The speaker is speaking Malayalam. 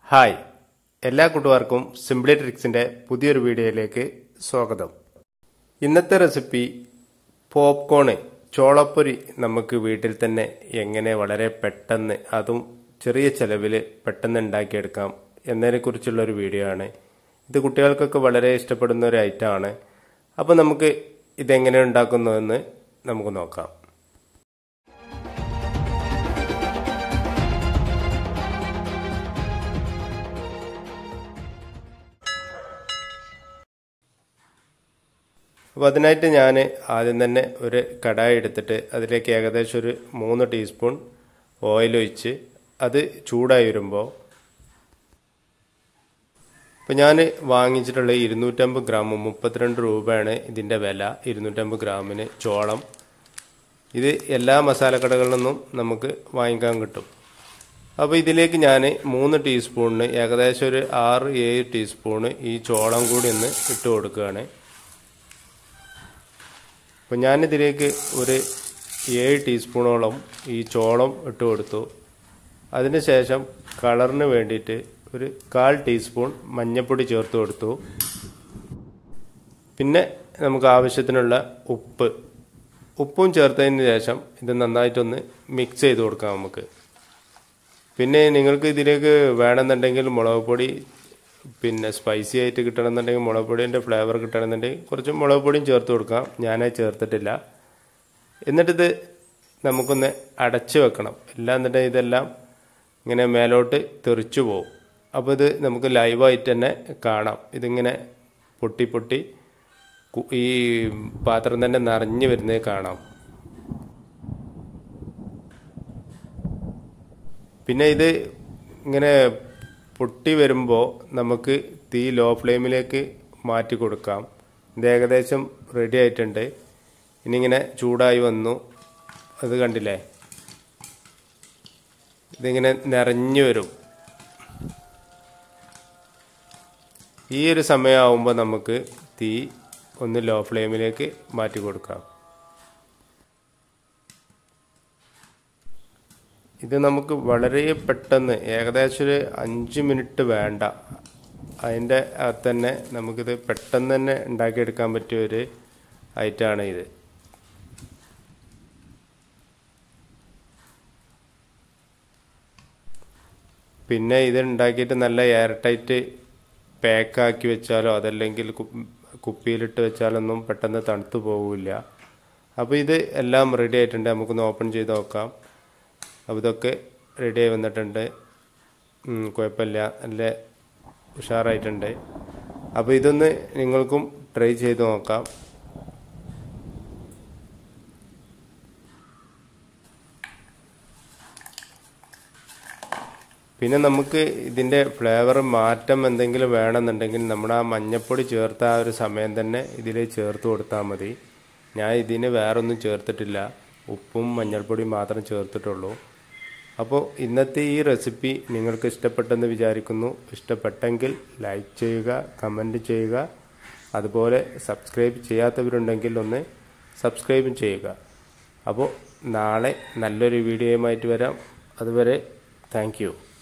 ഹായ് എല്ലാ കൂട്ടുകാർക്കും സിംപ്ലി ട്രിക്സിന്റെ പുതിയൊരു വീഡിയോയിലേക്ക് സ്വാഗതം ഇന്നത്തെ റെസിപ്പി പോപ്കോണ് ചോളപ്പൊരി നമുക്ക് വീട്ടിൽ തന്നെ എങ്ങനെ വളരെ പെട്ടെന്ന് അതും ചെറിയ ചെലവിൽ പെട്ടെന്ന് ഉണ്ടാക്കിയെടുക്കാം എന്നതിനെക്കുറിച്ചുള്ള ഒരു വീഡിയോ ആണ് ഇത് കുട്ടികൾക്കൊക്കെ വളരെ ഇഷ്ടപ്പെടുന്ന ഒരു ഐറ്റമാണ് അപ്പോൾ നമുക്ക് ഇതെങ്ങനെ ഉണ്ടാക്കുന്നതെന്ന് നമുക്ക് നോക്കാം അപ്പോൾ അതിനായിട്ട് ഞാൻ ആദ്യം തന്നെ ഒരു കടായി എടുത്തിട്ട് അതിലേക്ക് ഏകദേശം ഒരു മൂന്ന് ടീസ്പൂൺ ഓയിൽ ഒഴിച്ച് അത് ചൂടായി വരുമ്പോൾ ഇപ്പോൾ ഞാൻ വാങ്ങിച്ചിട്ടുള്ള ഇരുന്നൂറ്റമ്പത് ഗ്രാം മുപ്പത്തിരണ്ട് രൂപയാണ് ഇതിൻ്റെ വില ഇരുന്നൂറ്റമ്പത് ഗ്രാമിന് ചോളം ഇത് എല്ലാ മസാലക്കടകളിൽ നിന്നും നമുക്ക് വാങ്ങിക്കാൻ കിട്ടും അപ്പോൾ ഇതിലേക്ക് ഞാൻ മൂന്ന് ടീസ്പൂണിന് ഏകദേശം ഒരു ആറ് ഏഴ് ടീസ്പൂണ് ഈ ചോളം കൂടി ഒന്ന് ഇട്ട് കൊടുക്കുകയാണ് അപ്പോൾ ഞാനിതിലേക്ക് ഒരു ഏഴ് ടീസ്പൂണോളം ഈ ചോളം ഇട്ട് കൊടുത്തു അതിനുശേഷം കളറിന് വേണ്ടിയിട്ട് ഒരു കാൽ ടീസ്പൂൺ മഞ്ഞൾപ്പൊടി ചേർത്ത് കൊടുത്തു പിന്നെ നമുക്ക് ആവശ്യത്തിനുള്ള ഉപ്പ് ഉപ്പും ചേർത്തതിന് ശേഷം ഇത് നന്നായിട്ടൊന്ന് മിക്സ് ചെയ്ത് കൊടുക്കാം നമുക്ക് പിന്നെ നിങ്ങൾക്ക് ഇതിലേക്ക് വേണമെന്നുണ്ടെങ്കിൽ മുളക് പൊടി പിന്നെ സ്പൈസി ആയിട്ട് കിട്ടണമെന്നുണ്ടെങ്കിൽ മുളക് പൊടിൻ്റെ ഫ്ലേവർ കിട്ടണമെന്നുണ്ടെങ്കിൽ കുറച്ച് മുളക് പൊടിയും ചേർത്ത് കൊടുക്കാം ഞാനത് ചേർത്തിട്ടില്ല എന്നിട്ടിത് നമുക്കൊന്ന് അടച്ച് വെക്കണം ഇല്ലാന്നുണ്ടെങ്കിൽ ഇതെല്ലാം ഇങ്ങനെ മേലോട്ട് തെറിച്ചു പോകും അപ്പോൾ ഇത് നമുക്ക് ലൈവായിട്ട് തന്നെ കാണാം ഇതിങ്ങനെ പൊട്ടി പൊട്ടി ഈ പാത്രം തന്നെ നിറഞ്ഞു വരുന്നത് കാണാം പിന്നെ ഇത് ഇങ്ങനെ പൊട്ടി വരുമ്പോൾ നമുക്ക് തീ ലോ ഫ്ലെയിമിലേക്ക് മാറ്റി കൊടുക്കാം ഇത് ഏകദേശം റെഡി ആയിട്ടുണ്ട് ഇനി ഇങ്ങനെ ചൂടായി വന്നു അത് കണ്ടില്ലേ ഇതിങ്ങനെ നിറഞ്ഞു വരും ഈ ഒരു സമയമാകുമ്പോൾ നമുക്ക് തീ ഒന്ന് ലോ ഫ്ലെയിമിലേക്ക് മാറ്റി കൊടുക്കാം ഇത് നമുക്ക് വളരെ പെട്ടെന്ന് ഏകദേശം ഒരു അഞ്ച് മിനിറ്റ് വേണ്ട അതിൻ്റെ അകത്ത് തന്നെ നമുക്കിത് പെട്ടെന്ന് തന്നെ ഉണ്ടാക്കിയെടുക്കാൻ പറ്റിയ ഒരു ഐറ്റമാണ് ഇത് പിന്നെ ഇത് ഉണ്ടാക്കിയിട്ട് നല്ല എയർ ടൈറ്റ് പാക്കാക്കി വെച്ചാലോ അതല്ലെങ്കിൽ കുപ്പിയിലിട്ട് വെച്ചാലൊന്നും പെട്ടെന്ന് തണുത്തു പോകില്ല അപ്പോൾ ഇത് എല്ലാം റെഡി ആയിട്ടുണ്ട് നമുക്കൊന്ന് ഓപ്പൺ ചെയ്ത് നോക്കാം അപ്പോൾ ഇതൊക്കെ റെഡിയായി വന്നിട്ടുണ്ട് കുഴപ്പമില്ല നല്ല ഉഷാറായിട്ടുണ്ട് അപ്പോൾ ഇതൊന്ന് നിങ്ങൾക്കും ട്രൈ ചെയ്ത് നോക്കാം പിന്നെ നമുക്ക് ഇതിൻ്റെ ഫ്ലേവർ മാറ്റം എന്തെങ്കിലും വേണമെന്നുണ്ടെങ്കിൽ നമ്മുടെ ആ മഞ്ഞപ്പൊടി ചേർത്ത ആ ഒരു സമയം തന്നെ ഇതിൽ ചേർത്ത് കൊടുത്താൽ മതി ഞാൻ ഇതിന് വേറൊന്നും ചേർത്തിട്ടില്ല ഉപ്പും മഞ്ഞൾപ്പൊടിയും മാത്രം ചേർത്തിട്ടുള്ളൂ അപ്പോൾ ഇന്നത്തെ ഈ റെസിപ്പി നിങ്ങൾക്ക് ഇഷ്ടപ്പെട്ടെന്ന് വിചാരിക്കുന്നു ഇഷ്ടപ്പെട്ടെങ്കിൽ ലൈക്ക് ചെയ്യുക കമൻറ്റ് ചെയ്യുക അതുപോലെ സബ്സ്ക്രൈബ് ചെയ്യാത്തവരുണ്ടെങ്കിൽ ഒന്ന് സബ്സ്ക്രൈബും ചെയ്യുക അപ്പോൾ നാളെ നല്ലൊരു വീഡിയോയുമായിട്ട് വരാം അതുവരെ താങ്ക്